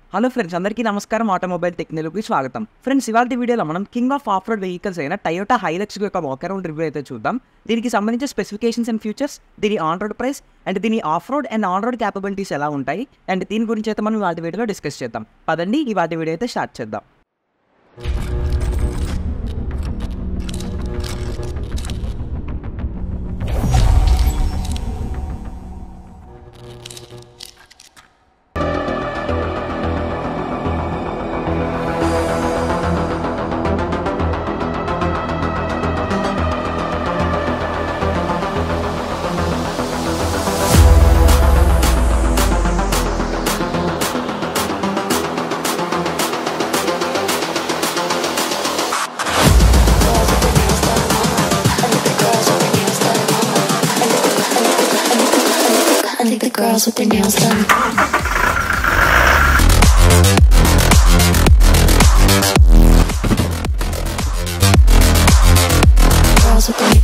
Hello friends అందరికీ నమస్కారం automobile టెక్నాలజీకి స్వాగతం ఫ్రెండ్స్ ఇవాళ వీడియోలో మనం king of off road vehicles అయిన టయోటా హైలక్స్ యొక్క వాక్ అరౌండ్ రివ్యూ అయితే చూద్దాం దీనికి సంబంధించిన స్పెసిఫికేషన్స్ అండ్ ఫీచర్స్ దీని ఆన్ రోడ్ ప్రైస్ అండ్ దీని off road and on road capabilities ఎలా ఉంటాయి అండ్ దీని గురించి అయితే మనం వాటి వీడియోలో డిస్కస్ చేద్దాం పదండి ఈ వాటి వీడియో అయితే స్టార్ట్ చేద్దాం I think the girls with their nails done. Girls with their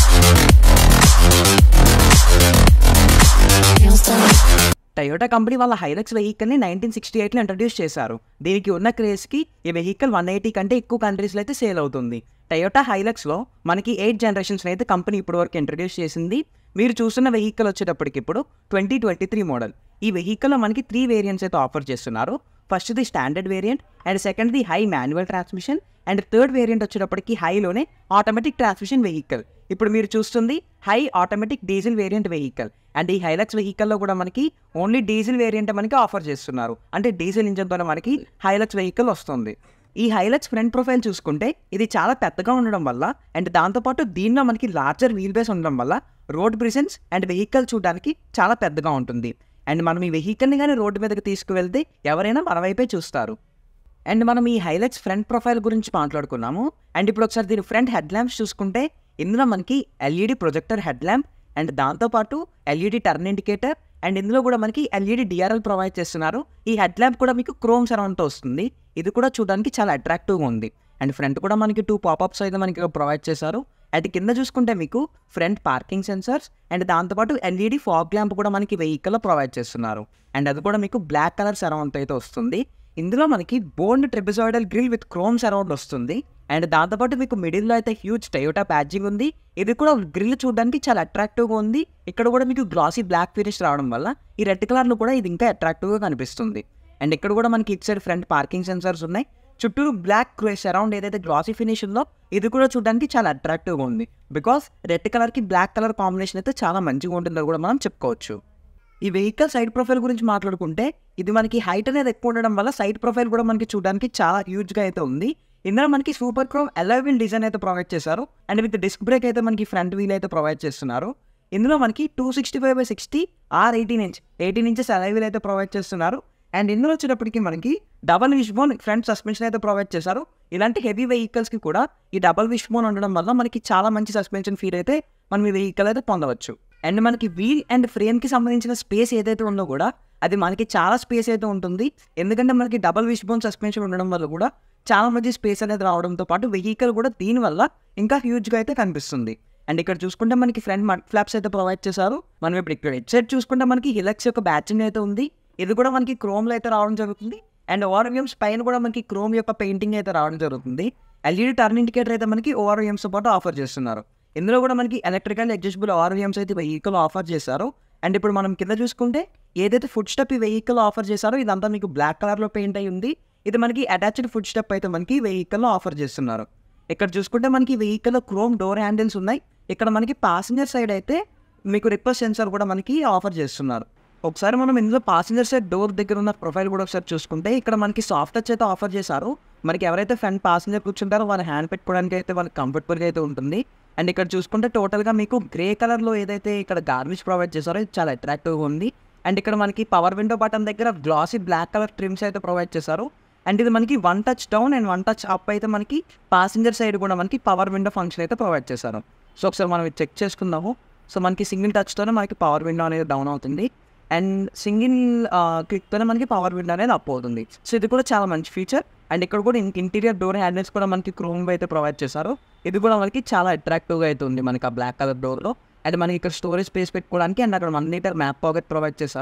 nails done. Toyota company వాళ్ళ హైలక్స్ వెహికల్ని నైన్టీన్ సిక్స్టీ ఎయిట్లో ఇంట్రడ్యూస్ చేశారు దీనికి ఉన్న క్రేజ్కి ఈ వెహికల్ వన్ ఎయిటీ కంటే ఎక్కువ కంట్రీస్లో అయితే సేల్ అవుతుంది టయోటా హైలక్స్లో మనకి ఎయిట్ జనరేషన్స్ అయితే కంపెనీ ఇప్పటివరకు ఇంట్రడ్యూస్ చేసింది మీరు చూస్తున్న వెహికల్ వచ్చేటప్పటికి ఇప్పుడు ట్వంటీ ట్వంటీ త్రీ మోడల్ ఈ వెహికల్లో మనకి త్రీ వేరియంట్స్ అయితే ఆఫర్ చేస్తున్నారు first the standard variant and second the high manual transmission and third variant వచ్చేటప్పటికి హైలోనే ఆటోమేటిక్ ట్రాన్స్మిషన్ వెహికల్ ఇప్పుడు మీరు చూస్తుంది high automatic diesel variant vehicle and ఈ హైలక్స్ వెహికల్లో కూడా మనకి ఓన్లీ డీజిల్ వేరియంట్ మనకి ఆఫర్ చేస్తున్నారు అంటే డీజిల్ ఇంజన్తో మనకి హైలక్స్ వెహికల్ వస్తుంది ఈ హైలక్స్ ఫ్రంట్ ప్రొఫైల్ చూసుకుంటే ఇది చాలా పెద్దగా ఉండడం వల్ల అండ్ దాంతోపాటు దీనిలో మనకి లార్జర్ వీల్ బేస్ ఉండడం వల్ల రోడ్ ప్రిసెన్స్ అండ్ వెహికల్ చూడడానికి చాలా పెద్దగా ఉంటుంది అండ్ మనం ఈ వెహికల్ని కానీ రోడ్డు మీదకి తీసుకువెళ్తే ఎవరైనా మన వైపే చూస్తారు అండ్ మనం ఈ హైలైట్స్ ఫ్రంట్ ప్రొఫైల్ గురించి మాట్లాడుకున్నాము అండ్ ఇప్పుడు ఒకసారి దీని ఫ్రంట్ హెడ్ ల్యాంప్స్ చూసుకుంటే ఇందులో మనకి LED projector head lamp and దాంతోపాటు ఎల్ఈడి టర్న్ ఇండికేటర్ అండ్ ఇందులో కూడా మనకి ఎల్ఈడి డిఆర్ఎల్ ప్రొవైడ్ చేస్తున్నారు ఈ హెడ్ ల్యాంప్ కూడా మీకు క్రోమ్ సరౌండ్తో వస్తుంది ఇది కూడా చూడడానికి చాలా అట్రాక్టివ్గా ఉంది అండ్ ఫ్రంట్ కూడా మనకి టూ పాపప్స్ అయితే మనకి ప్రొవైడ్ చేశారు అండ్ కింద చూసుకుంటే మీకు ఫ్రంట్ పార్కింగ్ సెన్సర్స్ అండ్ దాంతోపాటు ఎల్ఈడి ఫాగ్ ల్యాంప్ కూడా మనకి వెహికల్లో ప్రొవైడ్ చేస్తున్నారు అండ్ అది కూడా మీకు బ్లాక్ కలర్ సరౌండ్ అయితే వస్తుంది ఇందులో మనకి bold trapezoidal grille with chrome surround వస్తుంది అండ్ దాంతోపాటు మీకు మిడిల్లో అయితే హ్యూజ్ టయోటా ప్యాచింగ్ ఉంది ఇది కూడా గ్రిల్ చూడడానికి చాలా అట్రాక్టివ్గా ఉంది ఇక్కడ కూడా మీకు గ్లాసీ బ్లాక్ ఫినిష్ రావడం వల్ల ఈ రెడ్ కలర్లో కూడా ఇది ఇంకా అట్రాక్టివ్గా కనిపిస్తుంది అండ్ ఇక్కడ కూడా మనకి ఇటు సైడ్ ఫ్రంట్ పార్కింగ్ సెన్సర్స్ ఉన్నాయి చుట్టూరు బ్లాక్ సరౌండ్ ఏదైతే గ్లాసీ ఫినిష్ ఉందో ఇది కూడా చూడడానికి చాలా అట్రాక్టివ్గా ఉంది బికాస్ రెడ్ కలర్కి బ్లాక్ కలర్ కాంబినేషన్ అయితే చాలా మంచిగా ఉంటుందని కూడా మనం చెప్పుకోవచ్చు ఈ వెహికల్ సైడ్ ప్రొఫైల్ గురించి మాట్లాడుకుంటే ఇది మనకి హైట్ అనేది ఎక్కువ ఉండడం వల్ల సైడ్ ప్రొఫైల్ కూడా మనకి చూడడానికి చాలా హ్యూజ్గా అయితే ఉంది ఇందులో మనకి సూపర్ క్రోమ్ వీల్ డిజైన్ అయితే ప్రొవైడ్ చేశారు అండ్ విత్ డిస్క్ బ్రేక్ అయితే మనకి ఫ్రంట్ వీల్ అయితే ప్రొవైడ్ చేస్తున్నారు ఇందులో మనకి two sixty five by sixty R eighteen inch eighteen inches wheel అయితే ప్రొవైడ్ చేస్తున్నారు అండ్ ఇందులో వచ్చేటప్పటికి మనకి double wishbone front suspension అయితే ప్రొవైడ్ చేశారు ఇలాంటి హెవీ వెహికల్స్కి కూడా ఈ డబల్ విష్ బోన్ ఉండడం వల్ల మనకి చాలా మంచి సస్పెన్షన్ ఫీల్ అయితే మనం ఈ వెహికల్ అయితే పొందవచ్చు అండ్ మనకి వీల్ అండ్ ఫ్రేమ్కి సంబంధించిన స్పేస్ ఏదైతే ఉందో కూడా అది మనకి చాలా స్పేస్ అయితే ఉంటుంది ఎందుకంటే మనకి డబల్ విష్ బోన్ సస్పెన్షన్ ఉండడం వల్ల కూడా చాలా మంచి స్పేస్ అనేది రావడంతో పాటు వెహికల్ కూడా దీనివల్ల ఇంకా హ్యూజ్గా అయితే కనిపిస్తుంది అండ్ ఇక్కడ చూసుకుంటే మనకి ఫ్రంట్ మడ్ ఫ్లాప్స్ అయితే ప్రొవైడ్ చేశారు మనం ఇప్పుడు ఇక్కడ హెడ్ సైడ్ చూసుకుంటే మనకి హిలక్స్ యొక్క బ్యాచింగ్ అయితే ఉంది ఇది కూడా మనకి క్రోమ్లో అయితే రావడం జరుగుతుంది అండ్ ఓఆర్ఎంస్ పైన కూడా మనకి క్రోమ్ యొక్క పెయింటింగ్ అయితే రావడం జరుగుతుంది ఎల్ఈడి టర్న్ ఇండికేటర్ అయితే మనకి ఓఆర్ఎంస్తో పాటు ఆఫర్ చేస్తున్నారు ఇందులో కూడా మనకి ఎలక్ట్రికల్ అడ్జస్టబుల్ ఓఆర్ఎంస్ అయితే వెహికల్ ఆఫర్ చేశారు అండ్ ఇప్పుడు మనం కింద చూసుకుంటే ఏదైతే ఫుడ్ స్టెప్ ఈ వెహికల్ ఆఫర్ చేశారో ఇదంతా మీకు బ్లాక్ కలర్లో పెయింట్ అయి ఉంది ఇది మనకి అటాచ్డ్ ఫుడ్ స్టెప్ అయితే మనకి వెహికల్లో ఆఫర్ చేస్తున్నారు ఇక్కడ చూసుకుంటే మనకి వెహికల్లో క్రోమ్ డోర్ హ్యాండిల్స్ ఉన్నాయి ఇక్కడ మనకి పాసింజర్ సైడ్ అయితే మీకు రిక్వెస్ట్ సెన్సార్ కూడా మనకి ఆఫర్ చేస్తున్నారు ఒకసారి మనం ఇందులో పాసింజర్ సైడ్ డోర్ దగ్గర ఉన్న ప్రొఫైల్ కూడా ఒకసారి చూసుకుంటే ఇక్కడ మనకి సాఫ్ట్ టచ్ అయితే ఆఫర్ చేశారు మనకి ఎవరైతే ఫ్రంట్ పాసింజర్ కూర్చుంటారో వాళ్ళ హ్యాండ్ పెట్టుకోవడానికి అయితే వాళ్ళకి కంఫర్టబుల్గా అయితే ఉంటుంది అండ్ ఇక్కడ చూసుకుంటే టోటల్గా మీకు గ్రే కలర్లో ఏదైతే ఇక్కడ గార్బేజ్ ప్రొవైడ్ చేశారో ఇది చాలా అట్రాక్టివ్గా ఉంది అండ్ ఇక్కడ మనకి పవర్ విండో బటన్ దగ్గర గ్లాసీ బ్లాక్ కలర్ ట్రిమ్స్ అయితే ప్రొవైడ్ చేశారు అండ్ ఇది మనకి one touch down and one touch up అయితే మనకి పాసింజర్ సైడ్ కూడా మనకి పవర్ విండో ఫంక్షన్ అయితే ప్రొవైడ్ చేశారు సో ఒకసారి మనం ఇది చెక్ చేసుకుందాము సో మనకి సింగిల్ టచ్తోనే మనకి పవర్ విండో అనేది డౌన్ అవుతుంది అండ్ సింగిల్ క్లిక్తోనే మనకి పవర్ విండో అనేది అప్ అవుతుంది సో ఇది కూడా చాలా మంచి ఫీచర్ అండ్ ఇక్కడ కూడా ఇంటీరియర్ డోర్ హ్యాండిల్స్ కూడా మనకి క్రోమ్ అయితే ప్రొవైడ్ చేశారు ఇది కూడా మనకి చాలా అట్రాక్టివ్గా అయితే ఉంది మనకి ఆ బ్లాక్ కలర్ డోర్లో అండ్ మనకి ఇక్కడ స్టోరేజ్ స్పేస్ పెట్టుకోవడానికి అండ్ అక్కడ one litre map pocket provide చేశారు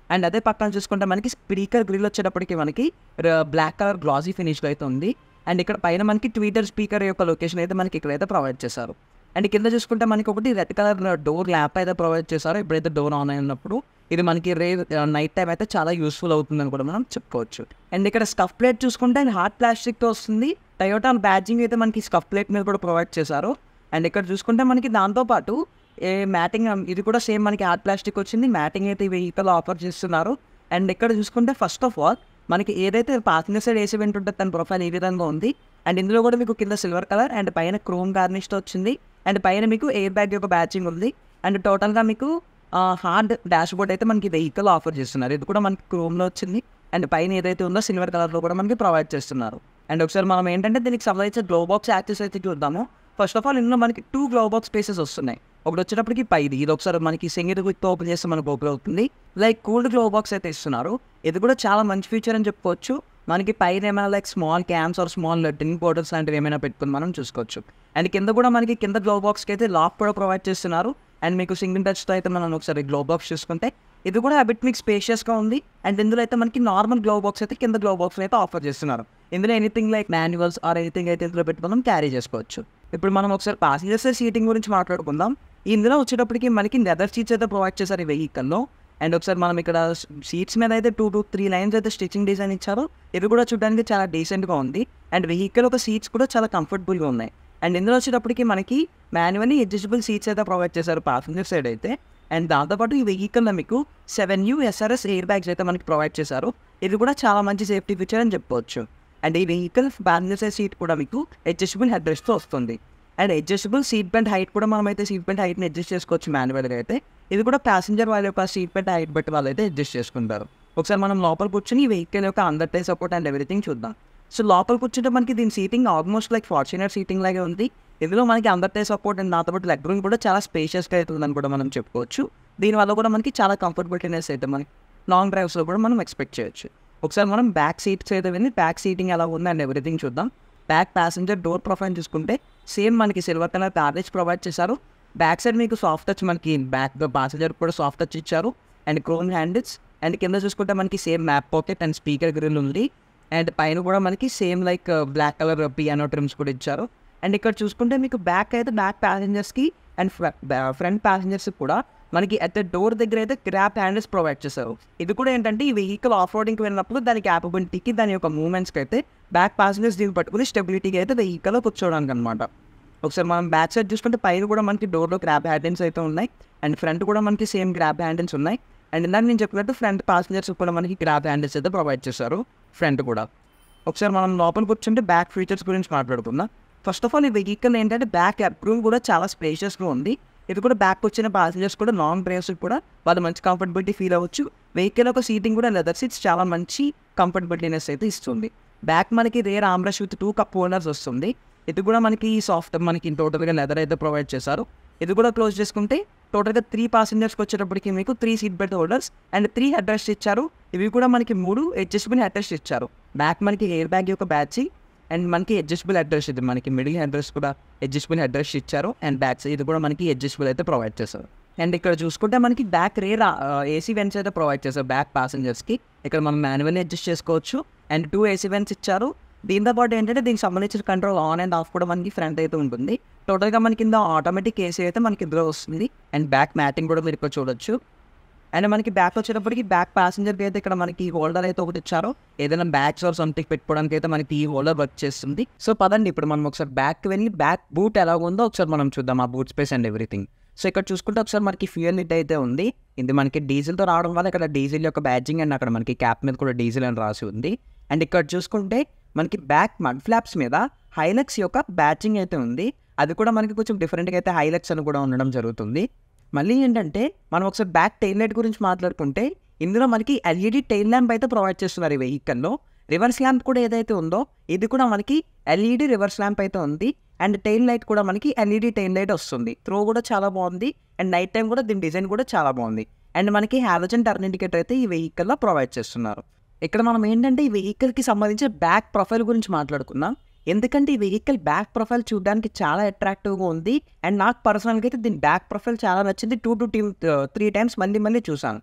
అండ్ అదే పక్కన చూసుకుంటే మనకి స్పీకర్ గ్రిల్ వచ్చేటప్పటికి మనకి బ్లాక్ కలర్ గ్లాసీ ఫినిష్లో అయితే ఉంది అండ్ ఇక్కడ పైన మనకి ట్విట్టర్ స్పీకర్ యొక్క లొకేషన్ అయితే మనకి ఇక్కడైతే ప్రొవైడ్ చేశారు అండ్ కింద చూసుకుంటే మనకి ఒకటి రెడ్ కలర్ డోర్ ల్యాప్ అయితే ప్రొవైడ్ చేశారు ఎప్పుడైతే డోర్ ఆన్ అయినప్పుడు ఇది మనకి రే నైట్ టైం అయితే చాలా యూస్ఫుల్ అవుతుందని కూడా మనం చెప్పుకోవచ్చు అండ్ ఇక్కడ స్కఫ్ ప్లేట్ చూసుకుంటే హార్డ్ ప్లాస్టిక్తో వస్తుంది టయోటా బ్యాడ్జింగ్ అయితే మనకి స్కఫ్ ప్లేట్ మీద కూడా ప్రొవైడ్ చేశారు అండ్ ఇక్కడ చూసుకుంటే మనకి దాంతోపాటు ఏ మ్యాటింగ్ ఇది కూడా సేమ్ మనకి హార్డ్ ప్లాస్టిక్ వచ్చింది మ్యాటింగ్ అయితే ఈ వెహికల్ ఆఫర్ చేస్తున్నారు అండ్ ఇక్కడ చూసుకుంటే ఫస్ట్ ఆఫ్ ఆల్ మనకి ఏదైతే పాసింజర్ సైడ్ ఏసీ వెంట ఉంటుందో తన ప్రొఫైల్ ఈ విధంగా ఉంది అండ్ ఇందులో కూడా మీకు కింద సిల్వర్ కలర్ అండ్ పైన క్రోమ్ గార్నిష్తో వచ్చింది అండ్ పైన మీకు ఎయిర్ బ్యాగ్ యొక్క బ్యాచింగ్ ఉంది అండ్ టోటల్గా మీకు హార్డ్ డాష్ బోర్డ్ అయితే మనకి వెహికల్ ఆఫర్ చేస్తున్నారు ఇది కూడా మనకి క్రోమ్లో వచ్చింది అండ్ పైన ఏదైతే ఉందో సిల్వర్ కలర్లో కూడా మనకి ప్రొవైడ్ చేస్తున్నారు అండ్ ఒకసారి మనం ఏంటంటే దీనికి సంబంధించిన గ్లో బాక్స్ యాక్సెస్ అయితే చూద్దాము ఫస్ట్ ఆఫ్ ఆల్ ఇందులో మనకి టూ గ్లో బాక్స్ స్పేసెస్ వస్తున్నాయి ఒకటి వచ్చేటప్పటికి పైది ఇది ఒకసారి మనకి సింగిల్ విత్ ఓపెన్ చేస్తే మనకు ఓపెన్ అవుతుంది లైక్ కూల్డ్ గ్లో బాక్స్ అయితే ఇస్తున్నారు ఇది కూడా చాలా మంచి ఫీచర్ అని చెప్పుకోవచ్చు మనకి పైన ఏమైనా like small cans or small drink bottles లాంటివి ఏమైనా పెట్టుకుని మనం చూసుకోవచ్చు అండ్ కింద కూడా మనకి కింద గ్లో బాక్స్కి అయితే లాక్ కూడా ప్రొవైడ్ చేస్తున్నారు అండ్ మీకు సింగిల్ టచ్తో అయితే మనం ఒకసారి గ్లో బాక్స్ చూసుకుంటే ఇది కూడా బిట్ మీకు స్పేషియస్గా ఉంది అండ్ ఇందులో అయితే మనకి నార్మల్ గ్లో బాక్స్ అయితే కింద గ్లో బాక్స్ అయితే ఆఫర్ చేస్తున్నారు ఇందులో anything like manuals or anything అయితే ఇందులో పెట్టి మనం క్యారీ చేసుకోవచ్చు ఇప్పుడు మనం ఒకసారి పాసింజర్స్ సీటింగ్ గురించి మాట్లాడుకుందాం ఇందులో వచ్చేటప్పటికి మనకి లెదర్ సీట్స్ అయితే ప్రొవైడ్ చేశారు ఈ వెహికల్లో అండ్ ఒకసారి మనం ఇక్కడ సీట్స్ మీద అయితే టూ టూ త్రీ లైన్స్ అయితే స్టిచ్చింగ్ డిజైన్ ఇచ్చారు ఇవి కూడా చూడడానికి చాలా డీసెంట్గా ఉంది అండ్ వెహికల్ ఒక సీట్స్ కూడా చాలా కంఫర్టబుల్గా ఉన్నాయి అండ్ ఇందులో వచ్చేటప్పటికి మనకి మాన్యువల్లీ అడ్జస్టబుల్ సీట్స్ అయితే ప్రొవైడ్ చేశారు ప్యాసింజర్ సైడ్ అయితే అండ్ దాంతోపాటు ఈ వెహికల్లో మీకు seven you SRS air bags అయితే మనకి ప్రొవైడ్ చేశారు ఇది కూడా చాలా మంచి సేఫ్టీ ఫీచర్ అని చెప్పుకోవచ్చు అండ్ ఈ వెహికల్ ప్యాసింజర్ సైడ్ సీట్ కూడా మీకు అడ్జస్టబుల్ హెడ్ రెస్ట్తో వస్తుంది and adjustable seat belt height కూడా మనం అయితే సీట్ బెల్ట్ హైట్ని అడ్జస్ట్ చేసుకోవచ్చు మాన్యువల్గా అయితే ఇది కూడా ప్యాసింజర్ వాళ్ళ యొక్క సీట్ బెల్ట్ హైట్ బట్టి వాళ్ళు అయితే అడ్జస్ట్ చేసుకుంటారు ఒకసారి మనం లోపల కూర్చొని ఈ వెహికల్ యొక్క under thigh support and everything చూద్దాం సో లోపల కూర్చుంటే మనకి దీని seating almost like Fortuner seating లాగే ఉంది ఇందులో మనకి అండర్ టై సపోర్ట్ అండ్ దాంతో పాటు లెగ్ రూమ్ కూడా చాలా స్పేషియస్గా అవుతుందని కూడా మనం చెప్పుకోవచ్చు దీనివల్ల కూడా మనకి చాలా కంఫర్టబుల్నెస్ అయితే మనకి లాంగ్ డ్రైవ్స్లో కూడా మనం ఎక్స్పెక్ట్ చేయొచ్చు ఒకసారి మనం బ్యాక్ సీట్స్ అయితే వెళ్ళి బ్యాక్ సీటింగ్ ఎలా ఉంది అండ్ ఎవ్రీథింగ్ చూద్దాం బ్యాక్ ప్యాసింజర్ డోర్ ప్రొఫైల్ చూసుకుంటే సేమ్ మనకి సిల్వర్ కలర్ ప్యారేజ్ ప్రొవైడ్ చేశారు బ్యాక్ సైడ్ మీకు సాఫ్ట్ టచ్ మనకి బ్యాక్ ప్యాసింజర్ కూడా సాఫ్ట్ టచ్ ఇచ్చారు అండ్ క్రోమ్ హ్యాండిల్స్ అండ్ కింద చూసుకుంటే మనకి same map pocket and speaker grille ఉంది అండ్ పైన కూడా మనకి same like black colour piano trims కూడా ఇచ్చారు అండ్ ఇక్కడ చూసుకుంటే మీకు బ్యాక్ అయితే బ్యాక్ ప్యాసింజర్స్కి అండ్ ఫ్రంట్ ప్యాసింజర్స్ కూడా మనకి అట్ ద డోర్ దగ్గర అయితే గ్రాప్ హ్యాండిల్స్ ప్రొవైడ్ చేశారు ఇది కూడా ఏంటంటే ఈ వెహికల్ ఆఫ్ రోడింగ్కి వెళ్ళినప్పుడు దాని క్యాపబిలిటీకి దాని యొక్క మూమెంట్స్కి అయితే బ్యాక్ ప్యాసింజర్స్ దీన్ని పట్టుకుని స్టెబిలిటీకి అయితే వెహికల్లో కూర్చోవడానికి అనమాట ఒకసారి మనం బ్యాక్ సైడ్ చూసుకుంటే పైన కూడా మనకి డోర్లో గ్రాప్ హ్యాండిల్స్ అయితే ఉన్నాయి అండ్ ఫ్రంట్ కూడా మనకి సేమ్ గ్రాప్ హ్యాండిల్స్ ఉన్నాయి అండ్ ఇందాక నేను చెప్పినట్టు ఫ్రంట్ ప్యాసింజర్స్ కూడా మనకి గ్రాప్ హ్యాండిల్స్ అయితే ప్రొవైడ్ చేశారు ఫ్రంట్ కూడా ఒకసారి మనం లోపల కూర్చుంటే బ్యాక్ ఫీచర్స్ గురించి మాట్లాడుకుందాం ఫస్ట్ ఆఫ్ ఆల్ ఈ వెహికల్ ఏంటంటే బ్యాక్ రూమ్ కూడా చాలా స్పేషియస్గా ఉంది ఇది కూడా బ్యాక్ వచ్చిన ప్యాసింజర్స్ కూడా లాంగ్ డ్రైవ్స్ కూడా వాళ్ళు మంచి కంఫర్టబిలిటీ ఫీల్ అవ్వచ్చు వెహికల్ ఒక సీటింగ్ కూడా లెదర్ సీట్స్ చాలా మంచి కంఫర్టబిలిటీనెస్ అయితే ఇస్తుంది బ్యాక్ మనకి rear armrest with two cup holders వస్తుంది ఇది కూడా మనకి సాఫ్ట్ మనకి టోటల్గా లెదర్ అయితే ప్రొవైడ్ చేశారు ఇది కూడా క్లోజ్ చేసుకుంటే టోటల్గా త్రీ ప్యాసింజర్స్కి వచ్చేటప్పటికి మీకు three seat belt holders and three head rest ఇచ్చారు ఇవి కూడా మనకి మూడు అడ్జస్టబుల్ హెడ్ రెస్ట్ ఇచ్చారు బ్యాక్ మనకి ఎయిర్ బ్యాగ్ యొక్క బ్యాచింగ్ అండ్ మనకి అడ్జస్టబుల్ అడ్రస్ ఇది మనకి మిడిల్ అడ్రస్ కూడా అడ్జస్టబుల్ అడ్రస్ ఇచ్చారు అండ్ బ్యాక్ సైడ్ ఇది కూడా మనకి అడ్జస్టబుల్ అయితే ప్రొవైడ్ చేశారు అండ్ ఇక్కడ చూసుకుంటే మనకి బ్యాక్ రేర్ ఏసీ వెంట్స్ అయితే ప్రొవైడ్ చేశారు బ్యాక్ ప్యాసింజర్స్కి ఇక్కడ మనం మాన్యువల్లీ అడ్జస్ట్ చేసుకోవచ్చు అండ్ టూ ఏసీ వెంట్స్ ఇచ్చారు దీంతో పాటు ఏంటంటే దీనికి సంబంధించిన కంట్రోల్ ఆన్ అండ్ ఆఫ్ కూడా మనకి ఫ్రంట్ అయితే ఉంటుంది టోటల్గా మనకి కింద ఆటోమేటిక్ ఏసీ అయితే మనకి ఇందులో వస్తుంది అండ్ బ్యాక్ మ్యాటింగ్ కూడా మీరు ఇక్కడ చూడొచ్చు అండ్ మనకి బ్యాక్ వచ్చేటప్పటికి బ్యాక్ ప్యాసింజర్కి అయితే ఇక్కడ మనకి హోల్డర్ అయితే ఒకటి ఇచ్చారు ఏదైనా బ్యాగ్స్ ఆర్ సంథింగ్ పెట్టుకోవడానికి అయితే మనకి ఈ హోల్డర్ వర్క్ చేస్తుంది సో పదండి ఇప్పుడు మనం ఒకసారి బ్యాక్ వెళ్ళి బ్యాక్ బూట్ ఎలా ఉందో ఒకసారి మనం చూద్దాం ఆ boot space and everything so ఇక్కడ చూసుకుంటే ఒకసారి మనకి ఫ్యూయల్ లిట్ అయితే ఉంది ఇది మనకి డీజిల్తో రావడం వల్ల ఇక్కడ డీజిల్ యొక్క బ్యాడ్జింగ్ అండ్ అక్కడ మనకి క్యాప్ మీద కూడా డీజిల్ అని రాసి ఉంది అండ్ ఇక్కడ చూసుకుంటే మనకి బ్యాక్ మడ్ ఫ్లాప్స్ మీద హైలక్స్ యొక్క బ్యాచింగ్ అయితే ఉంది అది కూడా మనకి కొంచెం డిఫరెంట్గా అయితే హైలక్స్ అని కూడా ఉండడం జరుగుతుంది మళ్ళీ ఏంటంటే మనం ఒకసారి బ్యాక్ టైల్ లైట్ గురించి మాట్లాడుకుంటే ఇందులో మనకి ఎల్ఈడి టైల్ ల్యాంప్ అయితే ప్రొవైడ్ చేస్తున్నారు ఈ వెహికల్లో రివర్స్ ల్యాంప్ కూడా ఏదైతే ఉందో ఇది కూడా మనకి ఎల్ఈడి రివర్స్ ల్యాంప్ అయితే ఉంది అండ్ టైల్ లైట్ కూడా మనకి ఎల్ఈడి టైల్ లైట్ వస్తుంది త్రో కూడా చాలా బాగుంది అండ్ నైట్ టైం కూడా దీని డిజైన్ కూడా చాలా బాగుంది అండ్ మనకి హాలోజన్ టర్న్ ఇండికేటర్ అయితే ఈ వెహికల్లో ప్రొవైడ్ చేస్తున్నారు ఇక్కడ మనం ఏంటంటే ఈ వెహికల్కి సంబంధించి బ్యాక్ ప్రొఫైల్ గురించి మాట్లాడుకుందాం ఎందుకంటే ఈ వెహికల్ బ్యాక్ ప్రొఫైల్ చూడడానికి చాలా అట్రాక్టివ్గా ఉంది అండ్ నాకు పర్సనల్గా అయితే దీని బ్యాక్ ప్రొఫైల్ చాలా నచ్చింది two to team three times మళ్ళీ మళ్ళీ చూసాను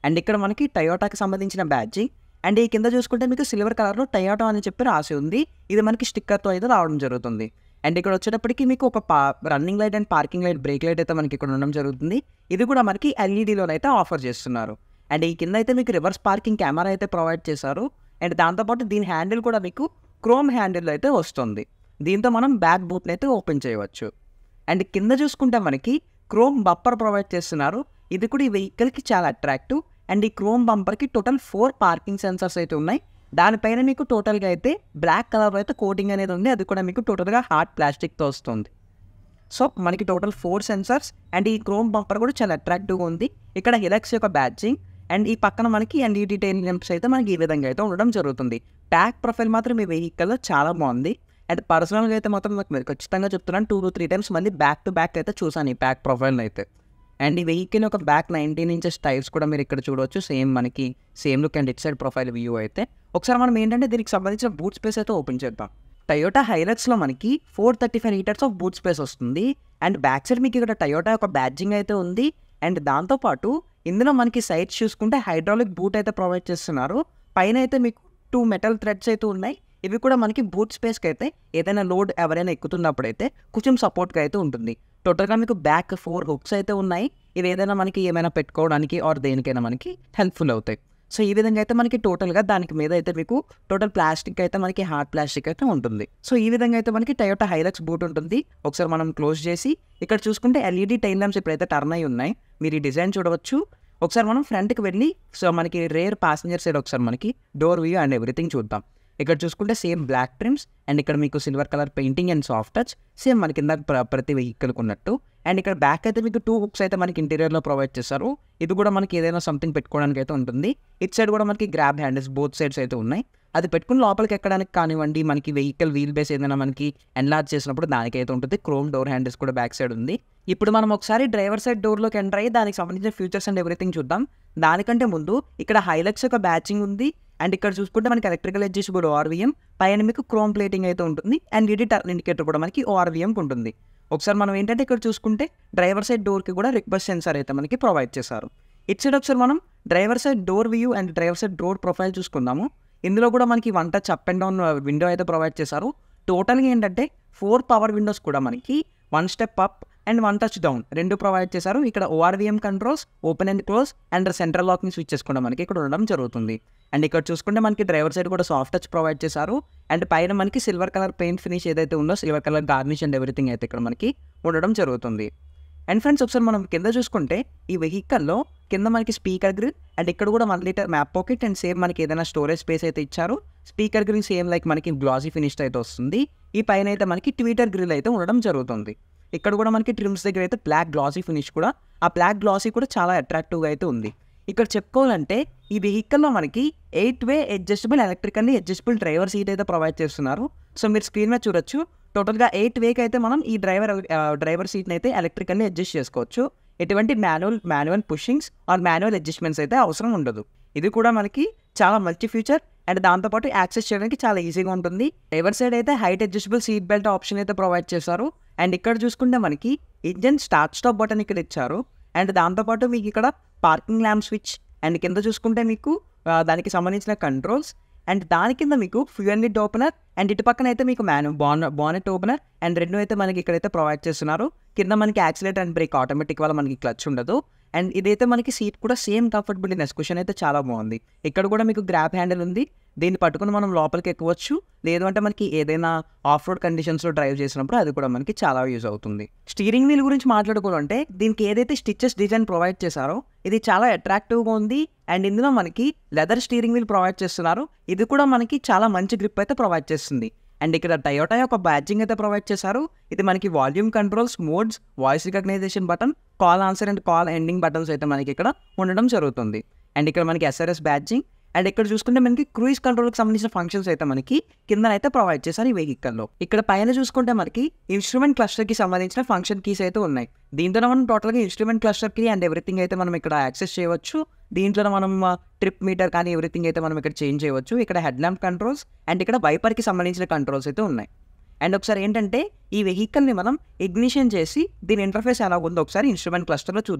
అండ్ ఇక్కడ మనకి టయోటాకి సంబంధించిన బ్యాడ్జింగ్ అండ్ ఈ కింద చూసుకుంటే మీకు సిల్వర్ కలర్లో టయోటా అని చెప్పి రాసి ఉంది ఇది మనకి స్టిక్కర్తో అయితే రావడం జరుగుతుంది అండ్ ఇక్కడ వచ్చేటప్పటికి మీకు ఒక పా running light and parking light brake light అయితే మనకి ఇక్కడ ఉండడం జరుగుతుంది ఇది కూడా మనకి ఎల్ఈడిలోనైతే అయితే ఆఫర్ చేస్తున్నారు అండ్ ఈ కింద అయితే మీకు రివర్స్ పార్కింగ్ కెమెరా అయితే ప్రొవైడ్ చేశారు అండ్ దాంతోపాటు దీని హ్యాండిల్ కూడా మీకు క్రోమ్ హ్యాండిల్ అయితే వస్తుంది దీంతో మనం బ్యాక్ బూట్ని అయితే ఓపెన్ చేయవచ్చు అండ్ కింద చూసుకుంటే మనకి క్రోమ్ బంపర్ ప్రొవైడ్ చేస్తున్నారు ఇది కూడా ఈ వెహికల్కి చాలా అట్రాక్టివ్ అండ్ ఈ క్రోమ్ బంపర్కి టోటల్ ఫోర్ పార్కింగ్ సెన్సర్స్ అయితే ఉన్నాయి దానిపైన మీకు టోటల్గా అయితే బ్లాక్ కలర్ అయితే కోటింగ్ అనేది ఉంది అది కూడా మీకు టోటల్గా హార్డ్ ప్లాస్టిక్తో వస్తుంది సో మనకి టోటల్ ఫోర్ సెన్సర్స్ అండ్ ఈ క్రోమ్ బంపర్ కూడా చాలా అట్రాక్టివ్గా ఉంది ఇక్కడ హిలక్స్ యొక్క బ్యాచింగ్ అండ్ ఈ పక్కన మనకి ఎల్ఈడి టైల్ ల్యాంప్స్ అయితే మనకి ఈ విధంగా అయితే ఉండడం జరుగుతుంది ట్యాక్ ప్రొఫైల్ మాత్రం ఈ వెహికల్లో చాలా బాగుంది అండ్ పర్సనల్గా అయితే మాత్రం నాకు మీరు ఖచ్చితంగా చెప్తున్నాను టూ టు త్రీ టైమ్స్ మళ్ళీ బ్యాక్ టు బ్యాక్ అయితే చూసాను ఈ ప్యాక్ ప్రొఫైల్ అయితే అండ్ ఈ వెహికల్ ఒక బ్యాక్ నైన్టీన్ ఇంచెస్ టైర్స్ కూడా మీరు ఇక్కడ చూడవచ్చు సేమ్ మనకి same look and it side profile view అయితే ఒకసారి మనం ఏంటంటే దీనికి సంబంధించిన బూట్ స్పేస్ అయితే ఓపెన్ చేద్దాం టయోటా హైలక్స్లో మనకి four thirty five litres of boot space వస్తుంది అండ్ బ్యాక్ సైడ్ మీకు ఇక్కడ టయోటా ఒక బ్యాడ్జింగ్ అయితే ఉంది అండ్ దాంతోపాటు ఇందులో మనకి సైడ్స్ చూసుకుంటే హైడ్రాలిక్ బూట్ అయితే ప్రొవైడ్ చేస్తున్నారు పైన అయితే మీకు టూ మెటల్ థ్రెడ్స్ అయితే ఉన్నాయి ఇవి కూడా మనకి బూట్ స్పేస్కి అయితే ఏదైనా లోడ్ ఎవరైనా ఎక్కుతున్నప్పుడు అయితే కొంచెం సపోర్ట్గా అయితే ఉంటుంది టోటల్గా మీకు బ్యాక్ ఫోర్ హుక్స్ అయితే ఉన్నాయి ఇవి ఏదైనా మనకి ఏమైనా పెట్టుకోవడానికి ఆర్ దేనికైనా మనకి హెల్ప్ఫుల్ అవుతాయి సో ఈ విధంగా అయితే మనకి టోటల్గా దానికి మీద అయితే మీకు టోటల్ ప్లాస్టిక్ అయితే మనకి హార్డ్ ప్లాస్టిక్ అయితే ఉంటుంది సో ఈ విధంగా అయితే మనకి టయోటా హైలక్స్ బూట్ ఉంటుంది ఒకసారి మనం క్లోజ్ చేసి ఇక్కడ చూసుకుంటే ఎల్ఈడి టైల్ ల్యాంప్స్ ఇప్పుడైతే టర్న్ అయి ఉన్నాయి మీరు ఈ డిజైన్ చూడవచ్చు ఒకసారి మనం ఫ్రంట్కి వెళ్ళి సో మనకి రేర్ ప్యాసింజర్ సైడ్ ఒకసారి మనకి డోర్ వ్యూ అండ్ ఎవ్రీథింగ్ చూద్దాం ఇక్కడ చూసుకుంటే సేమ్ బ్లాక్ ట్రిమ్స్ అండ్ ఇక్కడ మీకు silver colour painting and soft touch same మన కింద ప్ర- ప్రతి వెహికల్కి ఉన్నట్టు అండ్ ఇక్కడ బ్యాక్ అయితే మీకు టూ హుక్స్ అయితే మనకి ఇంటీరియర్లో ప్రొవైడ్ చేస్తారు ఇది కూడా మనకి ఏదైనా సంథింగ్ పెట్టుకోవడానికి అయితే ఉంటుంది ఇట్ సైడ్ కూడా మనకి గ్రాబ్ హ్యాండిల్స్ బోత్ సైడ్స్ అయితే ఉన్నాయి అది పెట్టుకుని లోపలికి ఎక్కడానికి కానివ్వండి మనకి వెహికల్ వీల్ బేస్ ఏదైనా మనకి ఎన్లార్జ్ చేసినప్పుడు దానికైతే ఉంటుంది క్రోమ్ డోర్ హ్యాండిల్స్ కూడా బ్యాక్ సైడ్ ఉంది ఇప్పుడు మనం ఒకసారి డ్రైవర్ సైడ్ డోర్లోకి ఎంటర్ అయ్యి దానికి సంబంధించిన ఫీచర్స్ అండ్ ఎవ్రీథింగ్ చూద్దాం దానికంటే ముందు ఇక్కడ హైలక్స్ యొక్క బ్యాచింగ్ ఉంది అండ్ ఇక్కడ చూసుకుంటే మనకి ఎలక్ట్రికల్ అడ్జస్టబుల్ ఓఆర్వీఎం పైన మీకు క్రోమ్ ప్లేటింగ్ అయితే ఉంటుంది అండ్ ఇది టర్న్ ఇండికేటర్ కూడా మనకి ఓఆర్వీఎంకి ఉంటుంది ఒకసారి మనం ఏంటంటే ఇక్కడ చూసుకుంటే డ్రైవర్ సైడ్ డోర్కి కూడా రిక్వెస్ట్ సెన్సార్ అయితే మనకి ప్రొవైడ్ చేశారు ఇట్ సైడ్ ఒకసారి మనం driver side door view and driver side door profile చూసుకుందాము ఇందులో కూడా మనకి one touch up and down window అయితే ప్రొవైడ్ చేశారు టోటల్గా ఏంటంటే ఫోర్ పవర్ విండోస్ కూడా మనకి one step up and one touch down రెండు ప్రొవైడ్ చేశారు ఇక్కడ ORVM controls open and close and central locking switches కూడా మనకి ఇక్కడ ఉండడం జరుగుతుంది అండ్ ఇక్కడ చూసుకుంటే మనకి డ్రైవర్ సైడ్ కూడా సాఫ్ట్ టచ్ ప్రొవైడ్ చేశారు అండ్ పైన మనకి సిల్వర్ కలర్ పెయింట్ ఫినిష్ ఏదైతే ఉందో silver colour garnish and everything అయితే ఇక్కడ మనకి ఉండడం జరుగుతుంది అండ్ ఫ్రెండ్స్ ఒకసారి మనం కింద చూసుకుంటే ఈ వెహికల్లో కింద మనకి స్పీకర్ గ్రిల్ అండ్ ఇక్కడ కూడా one litre map pocket and same మనకి ఏదైనా స్టోరేజ్ స్పేస్ అయితే ఇచ్చారు స్పీకర్ గ్రిల్ సేమ్ లైక్ మనకి గ్లాసీ ఫినిష్ అయితే వస్తుంది ఈ పైన అయితే మనకి ట్విటర్ గ్రిల్ అయితే ఉండడం జరుగుతుంది ఇక్కడ కూడా మనకి ట్రిమ్స్ దగ్గర అయితే బ్లాక్ గ్లాసీ ఫినిష్ కూడా ఆ బ్లాక్ గ్లాసీ కూడా చాలా అట్రాక్టివ్గా అయితే ఉంది ఇక్కడ చెప్పుకోవాలంటే ఈ వెహికల్లో మనకి eight way adjustable electrically adjustable driver seat అయితే ప్రొవైడ్ చేస్తున్నారు సో మీరు స్క్రీన్ మీద చూడొచ్చు టోటల్గా ఎయిట్ వేకి అయితే మనం ఈ డ్రైవర్ డ్రైవర్ సీట్ని అయితే ఎలక్ట్రికల్లీ అడ్జస్ట్ చేసుకోవచ్చు ఎటువంటి manual manual pushings or manual adjustments అయితే అవసరం ఉండదు ఇది కూడా మనకి చాలా మంచి ఫీచర్ అండ్ దాంతోపాటు యాక్సెస్ చేయడానికి చాలా ఈజీగా ఉంటుంది డ్రైవర్ సైడ్ అయితే height adjustable seat belt option అయితే ప్రొవైడ్ చేశారు అండ్ ఇక్కడ చూసుకుంటే మనకి ఇంజన్ స్టార్ట్ స్టాప్ బటన్ ఇక్కడ ఇచ్చారు అండ్ దాంతోపాటు మీకు ఇక్కడ పార్కింగ్ ల్యాంప్ స్విచ్ అండ్ కింద చూసుకుంటే మీకు ఆ, దానికి సంబంధించిన కంట్రోల్స్ అండ్ దాని కింద మీకు ఫ్యూయల్ లిడ్ ఓపెనర్ అండ్ ఇటు పక్కన అయితే మీకు మ్యాను బాన్ బానెట్ ఓపెనర్ అండ్ రెండు అయితే మనకి ఇక్కడైతే ప్రొవైడ్ చేస్తున్నారు కింద మనకి యాక్సిలేటర్ అండ్ బ్రేక్ ఆటోమేటిక్ వల్ల మనకి క్లచ్ ఉండదు అండ్ ఇదైతే మనకి సీట్ కూడా సేమ్ కంఫర్టబుల్నెస్ క్వశ్చన్ అయితే చాలా బాగుంది ఇక్కడ కూడా మీకు గ్రాప్ హ్యాండిల్ ఉంది దీన్ని పట్టుకుని మనం లోపలికి ఎక్కవచ్చు లేదు అంటే మనకి ఏదైనా ఆఫ్ రోడ్ కండిషన్స్లో డ్రైవ్ చేసినప్పుడు అది కూడా మనకి చాలా యూజ్ అవుతుంది స్టీరింగ్ వీల్ గురించి మాట్లాడుకోవాలంటే దీనికి ఏదైతే స్టిచెస్ డిజైన్ ప్రొవైడ్ చేశారో ఇది చాలా అట్రాక్టివ్గా ఉంది అండ్ ఇందులో మనకి లెదర్ స్టీరింగ్ వీల్ ప్రొవైడ్ చేస్తున్నారు ఇది కూడా మనకి చాలా మంచి గ్రిప్ అయితే ప్రొవైడ్ చేస్తుంది అండ్ ఇక్కడ టయోటా యొక్క బ్యాడ్జింగ్ అయితే ప్రొవైడ్ చేశారు ఇది మనకి volume controls modes voice recognition button call answer and call ending buttons అయితే మనకి ఇక్కడ ఉండడం జరుగుతుంది అండ్ ఇక్కడ మనకి ఎస్ఆర్ఎస్ బ్యాడ్జింగ్ అండ్ ఇక్కడ చూసుకుంటే మనకి క్రూయిజ్ కంట్రోల్కి సంబంధించిన ఫంక్షన్స్ అయితే మనకి కింద అయితే ప్రొవైడ్ చేశారు ఈ వెహికల్లో ఇక్కడ పైన చూసుకుంటే మనకి ఇన్స్ట్రుమెంట్ క్లస్టర్కి సంబంధించిన ఫంక్షన్ కీస్ అయితే ఉన్నాయి దీంతో మనం టోటల్గా instrument cluster key and everything అయితే మనం ఇక్కడ యాక్సెస్ చేయవచ్చు దీంట్లో మనం ట్రిప్ మీటర్ కానీ ఎవ్రీథింగ్ అయితే మనం ఇక్కడ చేంజ్ చేయవచ్చు ఇక్కడ హెడ్ ల్యాంప్ కంట్రోల్స్ అండ్ ఇక్కడ వైపర్కి సంబంధించిన కంట్రోల్స్ అయితే ఉన్నాయి అండ్ ఒకసారి ఏంటంటే ఈ వెహికల్ని మనం ఇగ్నిషన్ చేసి దీని ఇంటర్ఫేస్ ఎలా ఉందో ఒకసారి ఇన్స్ట్రుమెంట్ క్లస్టర్లో చూద్దాం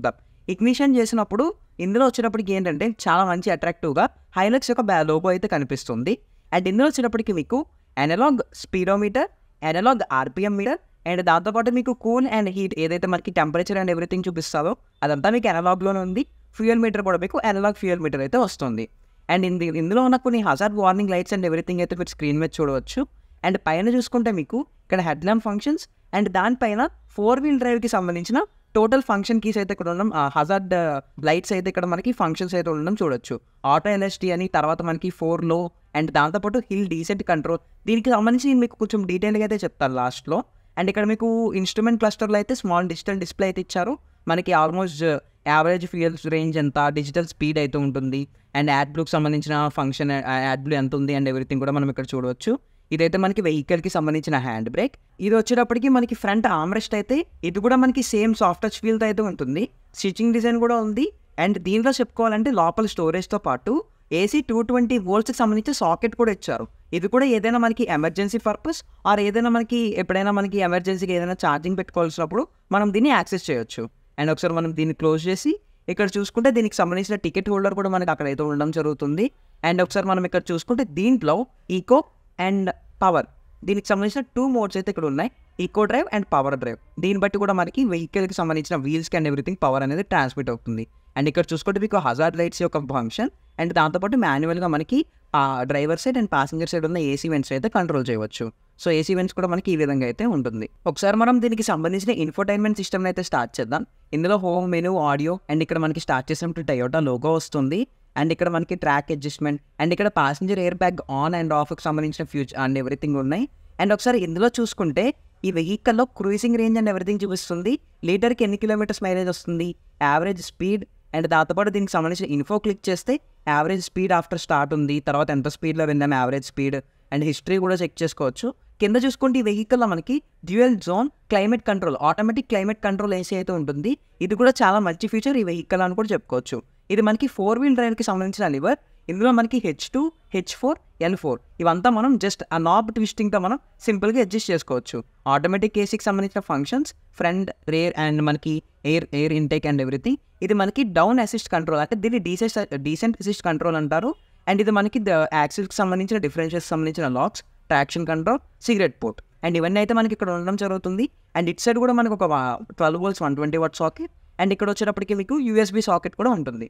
ఇగ్నిషన్ చేసినప్పుడు ఇందులో వచ్చేటప్పటికి ఏంటంటే చాలా మంచి అట్రాక్టివ్గా హైలక్స్ యొక్క బ్యా లోగో అయితే కనిపిస్తుంది అండ్ ఇందులో వచ్చేటప్పటికి మీకు analogue speedometer analogue RPM meter and దాంతోపాటు మీకు కూల్ అండ్ హీట్ ఏదైతే మనకి టెంపరేచర్ అండ్ ఎవ్రీథింగ్ చూపిస్తారో అదంతా మీకు అనలాగ్లోనే ఉంది ఫ్యూయల్ మీటర్ కూడా మీకు అనలాగ్ ఫ్యూయల్ మీటర్ అయితే వస్తుంది అండ్ ఇంది ఇందులో ఉన్న కొన్ని hazard warning lights and everything అయితే మీరు స్క్రీన్ మీద చూడవచ్చు అండ్ పైన చూసుకుంటే మీకు ఇక్కడ హెడ్ ల్యాంప్ ఫంక్షన్స్ అండ్ దానిపైన ఫోర్ వీల్ డ్రైవ్కి సంబంధించిన టోటల్ ఫంక్షన్ కీస్ అయితే ఇక్కడ ఉండడం హజార్డ్ లైట్స్ అయితే ఇక్కడ మనకి ఫంక్షన్స్ అయితే ఉండడం చూడొచ్చు ఆటో ఎల్ఎస్టీ అని తర్వాత మనకి ఫోర్ లో అండ్ దాంతోపాటు హిల్ డీసెంట్ కంట్రోల్ దీనికి సంబంధించి నేను మీకు కొంచెం డీటెయిల్గా అయితే చెప్తాను లాస్ట్లో అండ్ ఇక్కడ మీకు ఇన్స్ట్రుమెంట్ క్లస్టర్లో అయితే స్మాల్ డిజిటల్ డిస్ప్లే అయితే ఇచ్చారు మనకి ఆల్మోస్ట్ యావరేజ్ ఫ్యూయల్స్ రేంజ్ ఎంత డిజిటల్ స్పీడ్ అయితే ఉంటుంది అండ్ యాడ్ బ్లూకి సంబంధించిన ఫంక్షన్ యాడ్ బ్లూ ఎంత ఉంది అండ్ ఎవ్రీథింగ్ కూడా మనం ఇక్కడ చూడవచ్చు ఇదైతే మనకి వెహికల్కి సంబంధించిన హ్యాండ్ బ్రేక్ ఇది వచ్చేటప్పటికి మనకి ఫ్రంట్ ఆమ్రెస్ట్ అయితే ఇది కూడా మనకి సేమ్ సాఫ్ట్ టచ్ ఫీల్తో అయితే ఉంటుంది స్టిచ్చింగ్ డిజైన్ కూడా ఉంది అండ్ దీంట్లో చెప్పుకోవాలంటే లోపల స్టోరేజ్తో పాటు ఏసీ టూ ట్వంటీ వోల్ట్స్కి సంబంధించి సాకెట్ కూడా ఇచ్చారు ఇది కూడా ఏదైనా మనకి ఎమర్జెన్సీ పర్పస్ ఆర్ ఏదైనా మనకి ఎప్పుడైనా మనకి ఎమర్జెన్సీకి ఏదైనా ఛార్జింగ్ పెట్టుకోవాల్సినప్పుడు మనం దీన్ని యాక్సెస్ చేయొచ్చు అండ్ ఒకసారి మనం దీన్ని క్లోజ్ చేసి ఇక్కడ చూసుకుంటే దీనికి సంబంధించిన టికెట్ హోల్డర్ కూడా మనకి అక్కడ అయితే ఉండడం జరుగుతుంది అండ్ ఒకసారి మనం ఇక్కడ చూసుకుంటే దీంట్లో ఈకో అండ్ పవర్ దీనికి సంబంధించిన టూ మోడ్స్ అయితే ఇక్కడ ఉన్నాయి eco drive and power drive దీన్ని బట్టి కూడా మనకి వెహికల్కి సంబంధించిన వీల్స్కి అండ్ ఎవ్రీథింగ్ పవర్ అనేది ట్రాన్స్మిట్ అవుతుంది అండ్ ఇక్కడ చూసుకుంటే మీకు హజార్ లైట్స్ యొక్క ఫంక్షన్ అండ్ దాంతోపాటు మాన్యువల్గా మనకి ఆ driver side and passenger side ఉన్న ఏసీ వెంట్స్ అయితే కంట్రోల్ చేయవచ్చు సో ఏసీ వెంట్స్ కూడా మనకి ఈ విధంగా అయితే ఉంటుంది ఒకసారి మనం దీనికి సంబంధించిన ఇన్ఫోటైన్మెంట్ సిస్టమ్ అయితే స్టార్ట్ చేద్దాం ఇందులో హోమ్ మెనూ ఆడియో అండ్ ఇక్కడ మనకి స్టార్ట్ చేసినప్పుడు టయోటా లోగో వస్తుంది అండ్ ఇక్కడ మనకి ట్రాక్ అడ్జస్ట్మెంట్ అండ్ ఇక్కడ passenger airbag on and ఆఫ్కి సంబంధించిన ఫ్యూచర్ అండ్ ఎవ్రీథింగ్ ఉన్నాయి అండ్ ఒకసారి ఇందులో చూసుకుంటే ఈ వెహికల్లో క్రూజింగ్ రేంజ్ అండ్ ఎవ్రీథింగ్ చూపిస్తుంది లీటర్కి ఎన్ని కిలోమీటర్స్ మైలేజ్ వస్తుంది యావరేజ్ స్పీడ్ అండ్ దాంతోపాటు దీనికి సంబంధించిన ఇన్ఫో క్లిక్ చేస్తే యావరేజ్ స్పీడ్ ఆఫ్టర్ స్టార్ట్ ఉంది తర్వాత ఎంత స్పీడ్లో వెళ్ళాం యావరేజ్ స్పీడ్ అండ్ హిస్టరీ కూడా చెక్ చేసుకోవచ్చు కింద చూసుకుంటే ఈ వెహికల్లో మనకి dual zone climate control automatic climate control AC అయితే ఉంటుంది ఇది కూడా చాలా మంచి ఫీచర్ ఈ వెహికల్ అని కూడా చెప్పుకోవచ్చు ఇది మనకి ఫోర్ వీల్ డ్రైవ్కి సంబంధించిన లివర్ ఇందులో మనకి H two H four L four ఇవంతా మనం జస్ట్ ఆ నాబ్ ట్విస్టింగ్తో మనం సింపుల్గా అడ్జస్ట్ చేసుకోవచ్చు ఆటోమేటిక్ ఏసీకి సంబంధించిన ఫంక్షన్స్ ఫ్రంట్ రేర్ అండ్ మనకి air air intake and everything ఇది మనకి డౌన్ అసిస్ట్ కంట్రోల్ అంటే దీన్ని డీసెంట్ డీసెంట్ అసిస్ట్ కంట్రోల్ అంటారు అండ్ ఇది మనకి యాక్సిల్కి సంబంధించిన డిఫరెన్షియల్స్ సంబంధించిన locks traction control cigarette port and ఇవన్నీ అయితే మనకి ఇక్కడ ఉండడం జరుగుతుంది అండ్ ఇట్ సైడ్ కూడా మనకి ఒక twelve volts one twenty watt socket and ఇక్కడ వచ్చేటప్పటికి మీకు యూఎస్బి సాకెట్ కూడా ఉంటుంది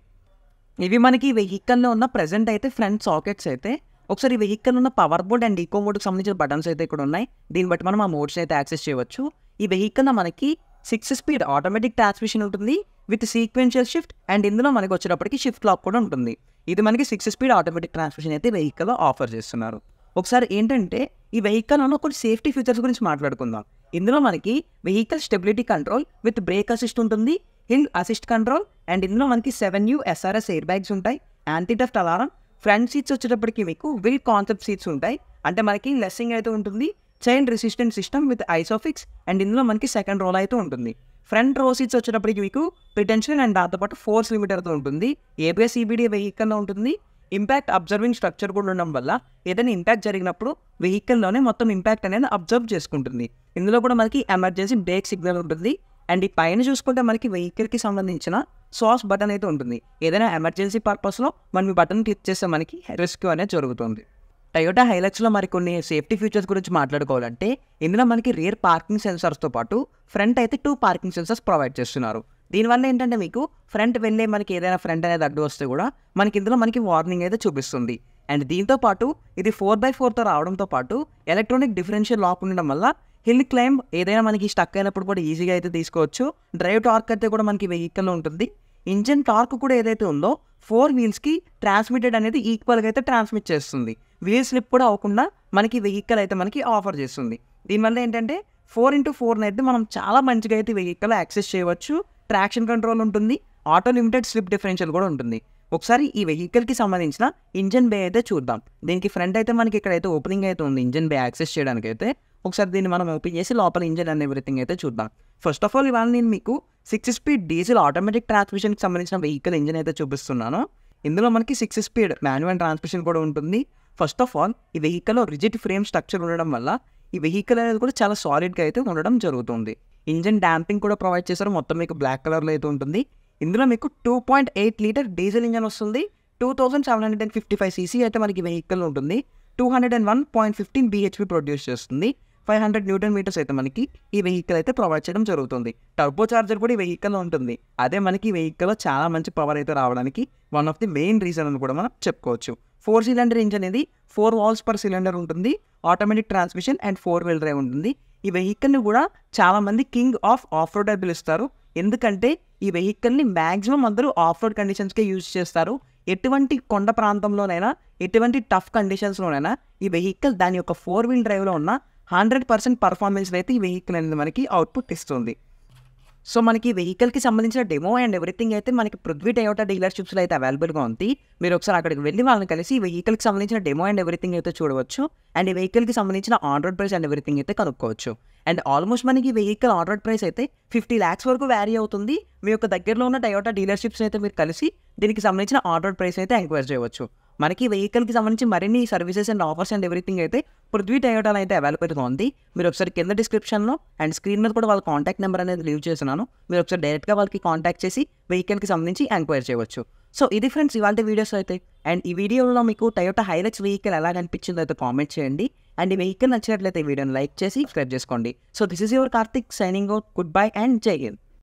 ఇవి మనకి వెహికల్లో ఉన్న ప్రజెంట్ అయితే ఫ్రంట్ సాకెట్స్ అయితే ఒకసారి ఈ వెహికల్ ఉన్న పవర్ బోర్డ్ అండ్ ఈకో మోడ్కి సంబంధించిన బటన్స్ అయితే ఇక్కడ ఉన్నాయి దీన్ని బట్టి మనం ఆ మోడ్స్ అయితే యాక్సెస్ చేయవచ్చు ఈ వెహికల్లో మనకి సిక్స్ స్పీడ్ ఆటోమేటిక్ ట్రాన్స్మిషన్ ఉంటుంది విత్ సీక్వెన్షియల్ షిఫ్ట్ అండ్ ఇందులో మనకి వచ్చేటప్పటికి షిఫ్ట్ లాక్ కూడా ఉంటుంది ఇది మనకి సిక్స్ స్పీడ్ ఆటోమేటిక్ ట్రాన్స్మిషన్ అయితే వెహికల్లో ఆఫర్ చేస్తున్నారు ఒకసారి ఏంటంటే ఈ వెహికల్ అన్న కొన్ని సేఫ్టీ ఫీచర్స్ గురించి మాట్లాడుకుందాం ఇందులో మనకి vehicle stability control with brake assist ఉంటుంది హిల్ అసిస్ట్ కంట్రోల్ అండ్ ఇందులో మనకి seven you SRS air airbags ఉంటాయి anti theft alarm front seats వచ్చేటప్పటికి మీకు విల్ కాన్సెప్ట్ సీట్స్ ఉంటాయి అంటే మనకి లెస్సింగ్ అయితే ఉంటుంది chain resistant system with ISOFIX and ఇందులో మనకి సెకండ్ రోల్ అయితే ఉంటుంది ఫ్రంట్ రో సీట్స్ వచ్చేటప్పటికి మీకు ప్రిటెన్షన్ అండ్ దాంతోపాటు ఫోర్స్ లిమిటర్తో ఉంటుంది ఏబిఎస్ ఈబీడీ వెహికల్లో ఉంటుంది ఇంపాక్ట్ అబ్జర్వింగ్ స్ట్రక్చర్ కూడా ఉండడం వల్ల ఏదైనా ఇంపాక్ట్ జరిగినప్పుడు వెహికల్లోనే మొత్తం ఇంపాక్ట్ అనేది అబ్జర్వ్ చేసుకుంటుంది ఇందులో కూడా మనకి ఎమర్జెన్సీ బ్రేక్ సిగ్నల్ ఉంటుంది అండ్ ఈ పైన చూసుకుంటే మనకి వెహికల్కి సంబంధించిన సాస్ బటన్ అయితే ఉంటుంది ఏదైనా ఎమర్జెన్సీ పర్పస్లో మనం ఈ బటన్ క్లిక్ చేస్తే మనకి రెస్క్యూ అనేది జరుగుతుంది టయోటా హైలక్స్లో మరి కొన్ని సేఫ్టీ ఫీచర్స్ గురించి మాట్లాడుకోవాలంటే ఇందులో మనకి రియర్ పార్కింగ్ సెన్సార్స్తో పాటు ఫ్రంట్ అయితే టూ పార్కింగ్ సెన్సార్స్ ప్రొవైడ్ చేస్తున్నారు దీనివల్ల ఏంటంటే మీకు ఫ్రంట్ వెళ్ళే మనకి ఏదైనా ఫ్రంట్ అనేది అడ్డు వస్తే కూడా మనకి ఇందులో మనకి వార్నింగ్ అయితే చూపిస్తుంది అండ్ దీంతో పాటు ఇది ఫోర్ బై ఫోర్తో రావడంతో పాటు ఎలక్ట్రానిక్ డిఫరెన్షియల్ లాక్ ఉండడం వల్ల హిల్ క్లైమ్ ఏదైనా మనకి స్టక్ అయినప్పుడు కూడా ఈజీగా అయితే తీసుకోవచ్చు డ్రైవ్ టార్క్ అయితే కూడా మనకి వెహికల్లో ఉంటుంది ఇంజన్ టార్క్ కూడా ఏదైతే ఉందో ఫోర్ వీల్స్కి ట్రాన్స్మిటెడ్ అనేది ఈక్వల్గా అయితే ట్రాన్స్మిట్ చేస్తుంది వీల్ స్లిప్ కూడా అవ్వకుండా మనకి వెహికల్ అయితే మనకి ఆఫర్ చేస్తుంది దీనివల్ల ఏంటంటే ఫోర్ ఇంటూ ఫోర్ని అయితే మనం చాలా మంచిగా అయితే వెహికల్ యాక్సెస్ చేయవచ్చు ట్రాక్షన్ కంట్రోల్ ఉంటుంది ఆటో లిమిటెడ్ స్లిప్ డిఫరెన్షియల్ కూడా ఉంటుంది ఒకసారి ఈ వెహికల్కి సంబంధించిన ఇంజన్ బే అయితే చూద్దాం దీనికి ఫ్రంట్ అయితే మనకి ఇక్కడైతే ఓపెనింగ్ అయితే ఉంది ఇంజన్ బే యాక్సెస్ చేయడానికి అయితే ఒకసారి దీన్ని మనం ఓపెన్ చేసి లోపల ఇంజన్ అండ్ ఎవ్రీథింగ్ అయితే చూద్దాం ఫస్ట్ ఆఫ్ ఆల్ ఇవాళ నేను మీకు సిక్స్ స్పీడ్ డీజిల్ ఆటోమేటిక్ ట్రాన్స్మిషన్కి సంబంధించిన వెహికల్ ఇంజన్ అయితే చూపిస్తున్నాను ఇందులో మనకి సిక్స్ స్పీడ్ మాన్యువల్ ట్రాన్స్మిషన్ కూడా ఉంటుంది ఫస్ట్ ఆఫ్ ఆల్ ఈ వెహికల్లో రిజిడ్ ఫ్రేమ్ స్ట్రక్చర్ ఉండడం వల్ల ఈ వెహికల్ అనేది కూడా చాలా సాలిడ్గా అయితే ఉండడం జరుగుతుంది ఇంజన్ డాంపింగ్ కూడా ప్రొవైడ్ చేశారు మొత్తం మీకు బ్లాక్ కలర్లో అయితే ఉంటుంది ఇందులో మీకు two point eight litre diesel engine వస్తుంది two thousand seven hundred and fifty five CC అయితే మనకి వెహికల్ ఉంటుంది two hundred and one point fifteen BHP produce చేస్తుంది ఫైవ్ హండ్రెడ్ న్యూటన్ మీటర్స్ అయితే మనకి ఈ వెహికల్ అయితే ప్రొవైడ్ చేయడం జరుగుతుంది టర్బో చార్జర్ కూడా ఈ వెహికల్లో ఉంటుంది అదే మనకి ఈ వెహికల్లో చాలా మంచి పవర్ అయితే రావడానికి one of the main reason అని కూడా మనం చెప్పుకోవచ్చు ఫోర్ సిలిండర్ ఇంజన్ అనేది ఫోర్ వాల్స్ పర్ సిలిండర్ ఉంటుంది automatic transmission and four wheel drive ఉంటుంది ఈ వెహికల్ని కూడా చాలా మంది కింగ్ ఆఫ్ ఆఫ్ రోడ్ అని పిలుస్తారు ఎందుకంటే ఈ వెహికల్ని మ్యాక్సిమం అందరూ ఆఫ్ రోడ్ కండిషన్స్కే యూజ్ చేస్తారు ఎటువంటి కొండ ప్రాంతంలోనైనా ఎటువంటి టఫ్ కండిషన్స్లోనైనా ఈ వెహికల్ దాని యొక్క ఫోర్ వీల్ డ్రైవ్లో ఉన్న హండ్రెడ్ పర్సెంట్ పర్ఫార్మెన్స్ అయితే ఈ వెహికల్ అనేది మనకి అవుట్పుట్ ఇస్తుంది సో మనకి వెహికల్కి సంబంధించిన డెమో అండ్ ఎవ్రీథింగ్ అయితే మనకి పృథ్వీ టయోటా డీలర్షిప్స్లో అయితే అవైలబుల్గా ఉంది మీరు ఒకసారి అక్కడికి వెళ్ళి వాళ్ళని కలిసి ఈ వెహికల్కి సంబంధించిన డెమో అండ్ ఎవ్రీథింగ్ అయితే చూడవచ్చు అండ్ ఈ వెహికల్కి సంబంధించిన on road price and everything అయితే కనుక్కోవచ్చు అండ్ ఆల్మోస్ట్ మనకి వెహికల్ ఆన్ రోడ్ ప్రైస్ అయితే ఫిఫ్టీ ల్యాక్స్ వరకు వ్యారీ అవుతుంది మీ యొక్క దగ్గరలో ఉన్న టయోటా డీలర్షిప్స్ అయితే మీరు కలిసి దీనికి సంబంధించిన ఆన్ రోడ్ ప్రైస్ అయితే ఎంక్వైరీ చేయవచ్చు మనకి వెహికల్కి సంబంధించి మరిన్ని services and offers and everything అయితే పృథ్వీ టయోటాలో అయితే అవైలబుల్గా ఉంది మీరు ఒకసారి కింద డిస్క్రిప్షన్లో అండ్ స్క్రీన్ మీద కూడా వాళ్ళ కాంటాక్ట్ నెంబర్ అనేది లీవ్ చేస్తున్నాను మీరు ఒకసారి డైరెక్ట్గా వాళ్ళకి కాంటాక్ట్ చేసి వెహికల్కి సంబంధించి ఎంక్వైరీ చేయవచ్చు సో ఇది ఫ్రెండ్స్ ఇవాళ వీడియోస్ అయితే అండ్ ఈ వీడియోలో మీకు టయోటా హైలెక్స్ వెహికల్ ఎలా కనిపించిందో అయితే కామెంట్ చేయండి అండ్ ఈ వెహికల్ నచ్చినట్లయితే ఈ వీడియోని లైక్ చేసి సబ్స్క్రైబ్ చేసుకోండి so this is your Karthik signing out good bye and Jai Hind